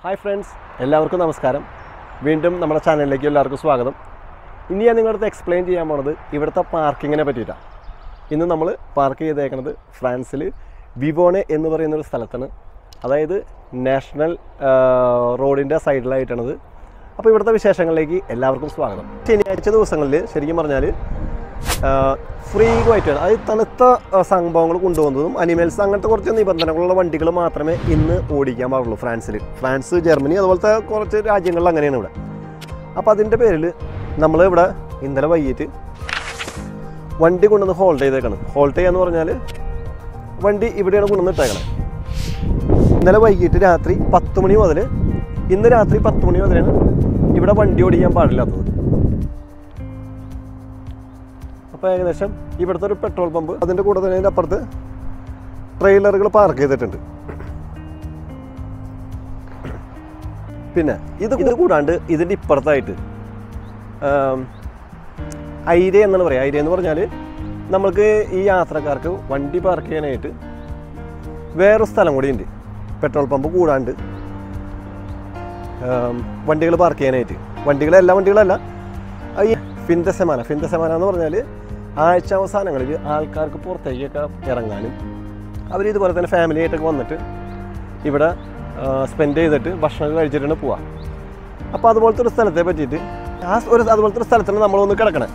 hi friends എല്ലാവർക്കും നമസ്കാരം വീണ്ടും നമ്മുടെ ചാനലിലേക്ക് എല്ലാവർക്കും സ്വാഗതം ഇനി ഞാൻ നിങ്ങളുടെ അടുത്ത് എക്സ്പ്ലെയിൻ ചെയ്യാൻ പോണത് ഇവിടുത്തെ പാർക്കിങ്ങിനെ പറ്റിയിട്ടാണ് ഇന്ന് നമ്മൾ പാർക്ക് ചെയ്തേക്കുന്നത് ഫ്രാൻസിൽ വിവോണെ എന്ന് പറയുന്ന ഒരു സ്ഥലത്താണ് അതായത് നാഷണൽ റോഡിൻ്റെ സൈഡിലായിട്ടാണത് അപ്പോൾ ഇവിടുത്തെ വിശേഷങ്ങളിലേക്ക് എല്ലാവർക്കും സ്വാഗതം ശനിയാഴ്ച ദിവസങ്ങളിൽ ശരിക്കും പറഞ്ഞാൽ ഫ്രീ ആയിട്ട് അതായത് തണുത്ത ആ, സംഭവങ്ങൾ കൊണ്ടുപോകുന്നതും അനിമൽസ് അങ്ങനത്തെ കുറച്ച് നിബന്ധനകളുള്ള വണ്ടികൾ മാത്രമേ ഇന്ന് ഓടിക്കാൻ പാടുള്ളൂ ഫ്രാൻസിൽ ഫ്രാൻസ് ജർമ്മനി അതുപോലത്തെ കുറച്ച് രാജ്യങ്ങളിൽ അങ്ങനെയാണ് ഇവിടെ അപ്പോൾ അതിൻ്റെ പേരിൽ നമ്മൾ ഇവിടെ ഇന്നലെ വൈകിട്ട് വണ്ടി കൊണ്ടുവന്ന് ഹോൾഡ് ചെയ്തേക്കാണ് ഹോൾഡ് ചെയ്യാന്ന് പറഞ്ഞാൽ വണ്ടി ഇവിടെയാണ് കൊണ്ടുവന്ന് ഇട്ടേക്കണത് ഇന്നലെ വൈകിട്ട് രാത്രി പത്ത് മണി മുതൽ ഇന്ന് രാത്രി പത്ത് മണി മുതലാണ് ഇവിടെ വണ്ടി ഓടിക്കാൻ പാടില്ലാത്തത് അപ്പോൾ ഏകദേശം ഇവിടുത്തെ ഒരു പെട്രോൾ പമ്പ് അതിൻ്റെ കൂടെ തന്നെ അതിൻ്റെ അപ്പുറത്ത് ട്രെയിലറുകൾ പാർക്ക് ചെയ്തിട്ടുണ്ട് പിന്നെ ഇത് ഇത് കൂടാണ്ട് ഇതിൻ്റെ ഇപ്പുറത്തായിട്ട് ആം, ഐര എന്നാണ് പറയുക ഐര എന്ന് പറഞ്ഞാൽ നമ്മൾക്ക് ഈ യാത്രക്കാർക്ക് വണ്ടി പാർക്ക് ചെയ്യാനായിട്ട് വേറൊരു സ്ഥലം കൂടി ഉണ്ട് പെട്രോൾ പമ്പ് കൂടാണ്ട് വണ്ടികൾ പാർക്ക് ചെയ്യാനായിട്ട് വണ്ടികൾ എല്ലാ വണ്ടികളല്ല ആ ഈ ഫിന്തസമാന ഫിന്തസമാന എന്ന് പറഞ്ഞാൽ ആഴ്ച അവസാനങ്ങളിൽ ആൾക്കാർക്ക് പുറത്തേക്കൊക്കെ ഇറങ്ങാനും അവർ ഇതുപോലെ തന്നെ ഫാമിലി ആയിട്ടൊക്കെ വന്നിട്ട് ഇവിടെ സ്പെൻഡ് ചെയ്തിട്ട് ഭക്ഷണമൊക്കെ കഴിച്ചിട്ടാണ് പോവുക അപ്പോൾ അതുപോലത്തെ ഒരു സ്ഥലത്തെ പറ്റിയിട്ട് ആ ഒരു അതുപോലത്തെ ഒരു സ്ഥലത്താണ് നമ്മളൊന്ന് കിടക്കണേ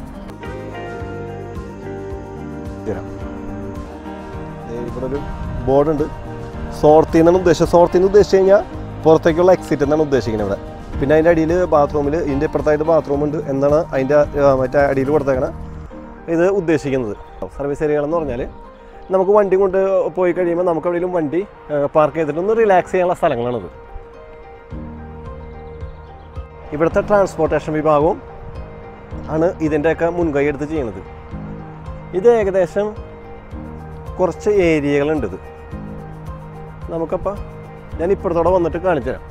തരാം ദേ ഇവിടെ ഒരു ബോർഡുണ്ട് സോർത്തി എന്നാണ് ഉദ്ദേശിച്ചത് സോർത്തി എന്ന് ഉദ്ദേശിച്ച് കഴിഞ്ഞാൽ പുറത്തേക്കുള്ള എക്സിറ്റ് എന്നാണ് ഉദ്ദേശിക്കുന്നത് ഇവിടെ പിന്നെ അതിൻ്റെ അടിയിൽ ബാത്റൂമിൽ ഇതിൻ്റെ ഇപ്പുറത്തായിട്ട് ബാത്റൂം ഉണ്ട് എന്നാണ് അതിൻ്റെ ആ, മറ്റേ അടിയിൽ കൊടുത്തേക്കണ ഇത് ഉദ്ദേശിക്കുന്നത് സർവീസ് ഏരിയകളെന്ന് പറഞ്ഞാൽ നമുക്ക് വണ്ടി കൊണ്ട് പോയി കഴിയുമ്പോൾ നമുക്ക് എവിടെയെങ്കിലും വണ്ടി പാർക്ക് ചെയ്തിട്ട് ഒന്ന് റിലാക്സ് ചെയ്യാനുള്ള സ്ഥലങ്ങളാണിത് ഇവിടുത്തെ ട്രാൻസ്പോർട്ടേഷൻ വിഭാഗവും ആണ് ഇതിൻ്റെയൊക്കെ മുൻകൈ എടുത്ത് ചെയ്യുന്നത് ഇത് ഏകദേശം കുറച്ച് ഏരിയകളുണ്ട് ഇത് നമുക്കപ്പോൾ ഞാൻ ഇപ്പുറത്തോടെ വന്നിട്ട് കാണിച്ചു തരാം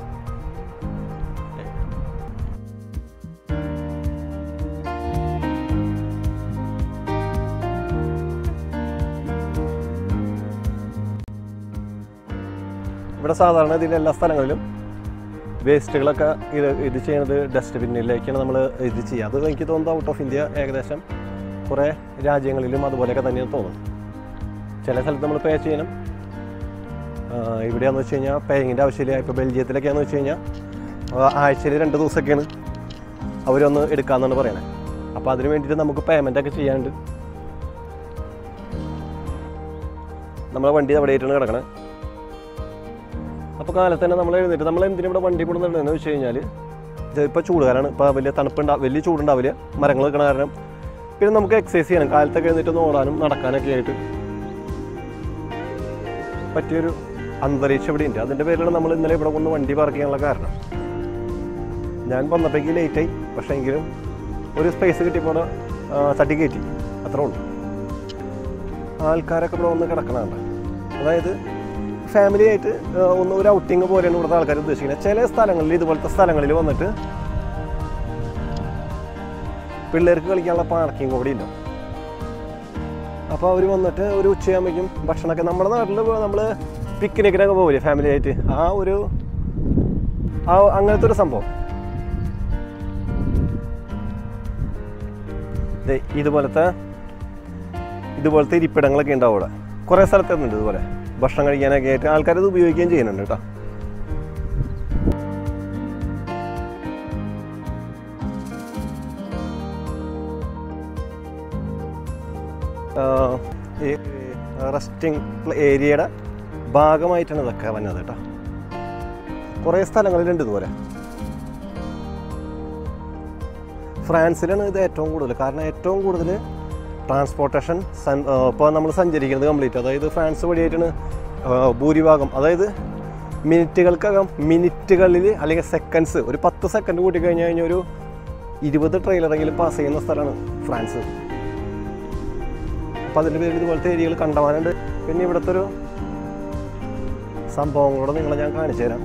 ഇവിടെ സാധാരണ ഇതിൻ്റെ എല്ലാ സ്ഥലങ്ങളിലും വേസ്റ്റുകളൊക്കെ ഇത് ഇത് ചെയ്യുന്നത് ഡസ്റ്റ്ബിന്നിലേക്കാണ് നമ്മൾ ഇത് ചെയ്യുക അത് എനിക്ക് തോന്നുന്നത് ഔട്ട് ഓഫ് ഇന്ത്യ ഏകദേശം കുറേ രാജ്യങ്ങളിലും അതുപോലെയൊക്കെ തന്നെയാണ് തോന്നുന്നു ചില സ്ഥലത്ത് നമ്മൾ പേ ചെയ്യണം ആഹ് ഇവിടെയാന്ന് വെച്ച് കഴിഞ്ഞാൽ പേയിങ്ങിൻ്റെ ആവശ്യമില്ല ഇപ്പോൾ ബെൽജിയത്തിലൊക്കെയാന്ന് വെച്ച് കഴിഞ്ഞാൽ ആഴ്ചയിൽ രണ്ട് ദിവസമൊക്കെയാണ് അവരൊന്ന് എടുക്കാമെന്നാണ് പറയണത് അപ്പോൾ അതിന് വേണ്ടിയിട്ട് നമുക്ക് പേയ്മെൻ്റ് ഒക്കെ ചെയ്യാനുണ്ട് നമ്മളെ വണ്ടി അവിടെ ആയിട്ടാണ് കിടക്കണത് അപ്പോൾ കാലത്ത് തന്നെ നമ്മൾ എഴുന്നേറ്റ് നമ്മൾ എന്തിനും ഇവിടെ വണ്ടി കൊണ്ടുവന്നിട്ടുണ്ടെന്ന് വെച്ച് കഴിഞ്ഞാൽ ഇപ്പോൾ ചൂടുകാരാണ് ഇപ്പോൾ വലിയ തണുപ്പുണ്ടാ വലിയ ചൂടുണ്ടാവില്ല മരങ്ങൾ നിൽക്കണ കാരണം പിന്നെ നമുക്ക് എക്സസൈസ് ചെയ്യണം കാലത്തൊക്കെ എഴുന്നേറ്റ് ഒന്ന് ഓടാനും നടക്കാനൊക്കെ ആയിട്ട് പറ്റിയൊരു അന്തരീക്ഷം ഇവിടെ ഉണ്ട് അതിൻ്റെ പേരിലാണ് നമ്മൾ ഇന്നലെ ഇവിടെ കൊണ്ട് വണ്ടി പാർക്ക് ചെയ്യാനുള്ള കാരണം ഞാൻ വന്നപ്പോഴേക്ക് ലേറ്റായി പക്ഷേ എങ്കിലും ഒരു സ്പേസ് കിട്ടിയപ്പോൾ തട്ടി കയറ്റി അത്രേ ഉള്ളൂ ആൾക്കാരൊക്കെ ഇവിടെ വന്ന് കിടക്കണുണ്ട് അതായത് ഫാമിലി ആയിട്ട് ആ, ഒന്ന് ഒരു ഔട്ടിങ് പോലെയാണ് ഇവിടുത്തെ ആൾക്കാർ ഉദ്ദേശിക്കുന്നത് ചില സ്ഥലങ്ങളിൽ ഇതുപോലത്തെ സ്ഥലങ്ങളിൽ വന്നിട്ട് പിള്ളേർക്ക് കളിക്കാനുള്ള പാർക്കിംഗ് കൂടി ഇല്ല അപ്പോൾ അവർ വന്നിട്ട് ഒരു ഉച്ചയാകുമ്പോഴേക്കും ഭക്ഷണമൊക്കെ നമ്മുടെ നാട്ടിൽ നമ്മൾ പിക്നിക്കിനൊക്കെ പോകില്ലേ ഫാമിലി ആയിട്ട് ആ ഒരു ആ അങ്ങനത്തെ ഒരു സംഭവം ദേ ഇതുപോലത്തെ ഇതുപോലത്തെ ഇരിപ്പിടങ്ങളൊക്കെ ഉണ്ടാവും അവിടെ കുറേ സ്ഥലത്തുണ്ട് ഇതുപോലെ ഭക്ഷണം കഴിക്കാനൊക്കെ ആയിട്ട് ആൾക്കാർ ഇത് ഉപയോഗിക്കുകയും ചെയ്യുന്നുണ്ട് കേട്ടോ ആഹ് ഈ റെസ്റ്റിംഗ് ഏരിയയുടെ ഭാഗമായിട്ടാണ് ഇതൊക്കെ വന്നത് കേട്ടോ കുറേ സ്ഥലങ്ങളിലുണ്ട് ഇതുപോലെ ഫ്രാൻസിലാണ് ഇത് ഏറ്റവും കൂടുതൽ കാരണം ഏറ്റവും കൂടുതൽ ട്രാൻസ്പോർട്ടേഷൻ സൻ ഇപ്പോൾ നമ്മൾ സഞ്ചരിക്കുന്നത് കംപ്ലീറ്റ് അതായത് ഫ്രാൻസ് വഴിയായിട്ടാണ് ആഹ് ഭൂരിഭാഗം അതായത് മിനിറ്റുകൾക്കകം മിനിറ്റുകളിൽ അല്ലെങ്കിൽ സെക്കൻഡ്സ് ഒരു പത്ത് സെക്കൻഡ് കൂട്ടി കഴിഞ്ഞ് കഴിഞ്ഞാൽ ഒരു ഇരുപത് ട്രെയിലറെങ്കിലും പാസ് ചെയ്യുന്ന സ്ഥലമാണ് ഫ്രാൻസ് അപ്പോൾ അതിൻ്റെ പേരിൽ ഇതുപോലത്തെ ഏരിയകൾ കണ്ടമാനുണ്ട് പിന്നെ ഇവിടുത്തെ ഒരു സംഭവം കൂടെ നിങ്ങളെ ഞാൻ കാണിച്ചു തരാം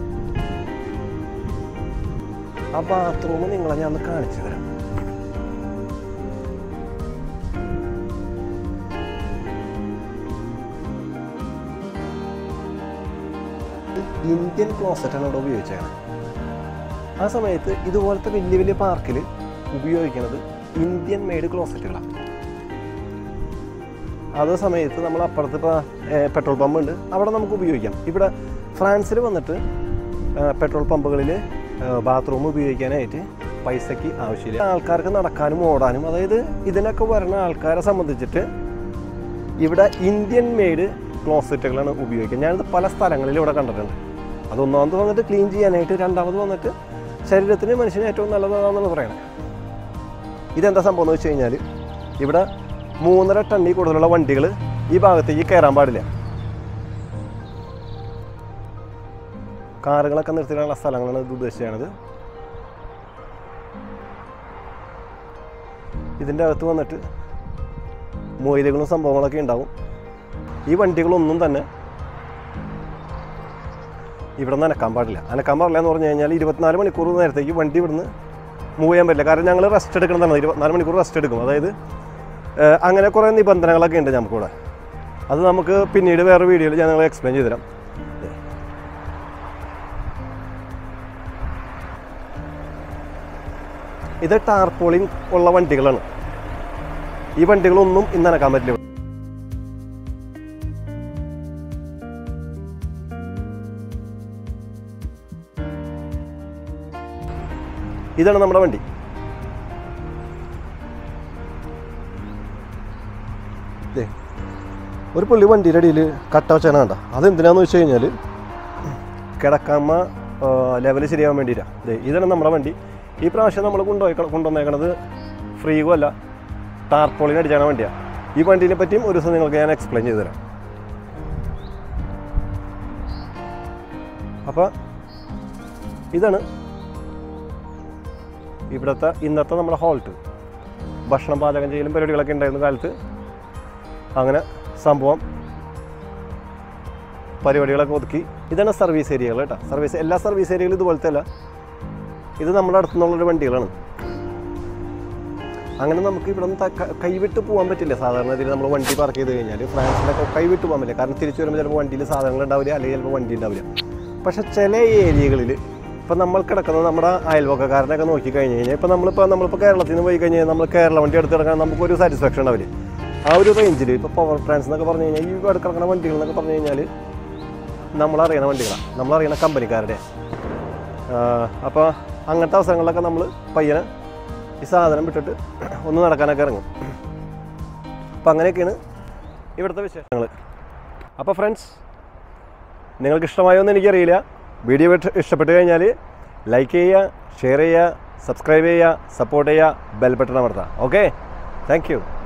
ആ ബാത്റൂം നിങ്ങളെ ഞാൻ ഒന്ന് കാണിച്ചു തരാം ഇന്ത്യൻ ക്ലോസറ്റാണ് ഇവിടെ ഉപയോഗിച്ചേക്കുന്നത് ആ സമയത്ത് ഇതുപോലത്തെ വലിയ വലിയ പാർക്കിൽ ഉപയോഗിക്കുന്നത് ഇന്ത്യൻ മെയ്ഡ് ക്ലോസറ്റുകളാണ് അതേ സമയത്ത് നമ്മൾ അപ്പുറത്ത് ഇപ്പോൾ പെട്രോൾ പമ്പ് ഉണ്ട് അവിടെ നമുക്ക് ഉപയോഗിക്കാം ഇവിടെ ഫ്രാൻസിൽ വന്നിട്ട് ആ, പെട്രോൾ പമ്പുകളിൽ ബാത്റൂം ഉപയോഗിക്കാനായിട്ട് പൈസയ്ക്ക് ആവശ്യമില്ല ആൾക്കാർക്ക് നടക്കാനും ഓടാനും അതായത് ഇതിനൊക്കെ വരുന്ന ആൾക്കാരെ സംബന്ധിച്ചിട്ട് ഇവിടെ ഇന്ത്യൻ മെയ്ഡ് ക്ലോസറ്റുകളാണ് ഉപയോഗിക്കുക ഞാനിത് പല സ്ഥലങ്ങളിൽ ഇവിടെ കണ്ടിട്ടുണ്ട് അത് ഒന്നാമത് വന്നിട്ട് ക്ലീൻ ചെയ്യാനായിട്ട് രണ്ടാമത് വന്നിട്ട് ശരീരത്തിന് മനുഷ്യന് ഏറ്റവും നല്ലതാണെന്നാണ് പറയുന്നത് ഇതെന്താ സംഭവം എന്ന് വെച്ച് കഴിഞ്ഞാൽ ഇവിടെ മൂന്നര ടണ്ണിൽ കൂടുതലുള്ള വണ്ടികൾ ഈ ഭാഗത്തേക്ക് കയറാൻ പാടില്ല കാറുകളൊക്കെ നിർത്തിയിട്ടുള്ള സ്ഥലങ്ങളാണ് ഇത് ഉദ്ദേശിച്ചത് ഇതിൻ്റെ അകത്ത് വന്നിട്ട് മൊയിലുകളും സംഭവങ്ങളൊക്കെ ഉണ്ടാവും ഈ വണ്ടികളൊന്നും തന്നെ ഇവിടെ നിന്ന് അനക്കാൻ പാടില്ല അനക്കാൻ പാടില്ല എന്ന് പറഞ്ഞു കഴിഞ്ഞാൽ ഇരുപത്തിനാല് മണിക്കൂർ നേരത്തേക്ക് വണ്ടി ഇവിടുന്ന് മൂവ് ചെയ്യാൻ പറ്റില്ല കാരണം ഞങ്ങൾ റെസ്റ്റ് എടുക്കുന്നതാണ് ഇരുപത്തിനാല് മണിക്കൂർ റെസ്റ്റ് എടുക്കും അതായത് ഏഹ്, അങ്ങനെ കുറേ നിബന്ധനകളൊക്കെ ഉണ്ട് നമുക്കിവിടെ അത് നമുക്ക് പിന്നീട് വേറെ വീഡിയോയിൽ ഞാൻ നിങ്ങളെ എക്സ്പ്ലെയിൻ ചെയ്തുതരാം ഇത് ടാർപോളിൻ ഉള്ള വണ്ടികളാണ് ഈ വണ്ടികളൊന്നും ഇന്ന് അനക്കാൻ പറ്റില്ല ഇതാണ് നമ്മുടെ വണ്ടി ദേ, ഒരു പുള്ളി വണ്ടിയുടെ അടിയിൽ കട്ട വെച്ചാണ് കണ്ട അതെന്തിനാന്ന് വെച്ച് കഴിഞ്ഞാൽ കിടക്കാമ ലെവൽ ശരിയാവാൻ വേണ്ടിയിട്ടാണ് ദേ ഇതാണ് നമ്മുടെ വണ്ടി ഈ പ്രാവശ്യം നമ്മൾ കൊണ്ടുപോയി കൊണ്ടുവന്നേക്കണത് ഫ്രീഗോ അല്ല ടാർപോളിന് അടിച്ചാണ് വണ്ടിയാണ് ഈ വണ്ടീനെ പറ്റിയും ഒരു ദിവസം നിങ്ങൾക്ക് ഞാൻ എക്സ്പ്ലെയിൻ ചെയ്തു തരാം അപ്പോൾ ഇതാണ് ഇവിടുത്തെ ഇന്നത്തെ നമ്മുടെ ഹോൾട്ട് ഭക്ഷണം പാചകം ചെയ്യലും പരിപാടികളൊക്കെ ഉണ്ടായിരുന്ന കാലത്ത് അങ്ങനെ സംഭവം പരിപാടികളൊക്കെ ഒതുക്കി ഇതാണ് സർവീസ് ഏരിയകൾ കേട്ടോ സർവീസ് എല്ലാ സർവീസ് ഏരിയകളും ഇതുപോലത്തെ അല്ല ഇത് നമ്മുടെ അടുത്തു നിന്നുള്ളൊരു വണ്ടികളാണ് അങ്ങനെ നമുക്ക് ഇവിടെ നിന്ന് ത- ക- കൈവിട്ട് പോകാൻ പറ്റില്ല സാധാരണ ഇതിൽ നമ്മൾ വണ്ടി പാർക്ക് ചെയ്ത് കഴിഞ്ഞാൽ ഫ്രാൻസിലൊക്കെ കൈവിട്ട് പോകാൻ പറ്റില്ല കാരണം തിരിച്ചു വരുമ്പോൾ ചിലപ്പോൾ വണ്ടിയിൽ സാധനങ്ങൾ ഉണ്ടാവില്ല അല്ലെങ്കിൽ ചിലപ്പോൾ വണ്ടി ഉണ്ടാവില്ല പക്ഷേ ചില ഏരിയകളിൽ ഇപ്പം നമ്മൾ കിടക്കുന്നത് നമ്മുടെ അയൽവക്കക്കാരനൊക്കെ നോക്കി കഴിഞ്ഞ് കഴിഞ്ഞാൽ ഇപ്പം നമ്മളിപ്പോൾ നമ്മളിപ്പോൾ കേരളത്തിൽ നിന്ന് പോയി കഴിഞ്ഞാൽ നമ്മൾ കേരള വണ്ടി എടുത്ത് കിടക്കാൻ നമുക്കൊരു സാറ്റിസ്ഫാക്ഷൻ ഉണ്ടാവില്ല ആ ഒരു റേഞ്ചിൽ ഇപ്പോൾ പവർ ട്രാൻസ് എന്നൊക്കെ പറഞ്ഞു കഴിഞ്ഞാൽ ഈ ഇവിടെ കിടക്കുന്ന വണ്ടികൾ എന്നൊക്കെ പറഞ്ഞു കഴിഞ്ഞാൽ നമ്മളറിയണ വണ്ടികളാണ് നമ്മളറിയണ കമ്പനിക്കാരുടെ അപ്പോൾ അങ്ങനത്തെ അവസരങ്ങളിലൊക്കെ നമ്മൾ പയ്യനെ ഈ സാധനം വിട്ടിട്ട് ഒന്ന് നടക്കാനൊക്കെ ഇറങ്ങും അപ്പം അങ്ങനെയൊക്കെയാണ് ഇവിടുത്തെ വിശേഷങ്ങൾ അപ്പോൾ ഫ്രണ്ട്സ് നിങ്ങൾക്ക് ഇഷ്ടമായോ എന്ന് എനിക്കറിയില്ല വീഡിയോ ഇഷ്ട- ഇഷ്ടപ്പെട്ട് കഴിഞ്ഞാൽ ലൈക്ക് ചെയ്യുക ഷെയർ ചെയ്യുക സബ്സ്ക്രൈബ് ചെയ്യുക സപ്പോർട്ട് ചെയ്യുക ബെൽ ബട്ടൺ അമർത്തുക ഓക്കെ താങ്ക് യു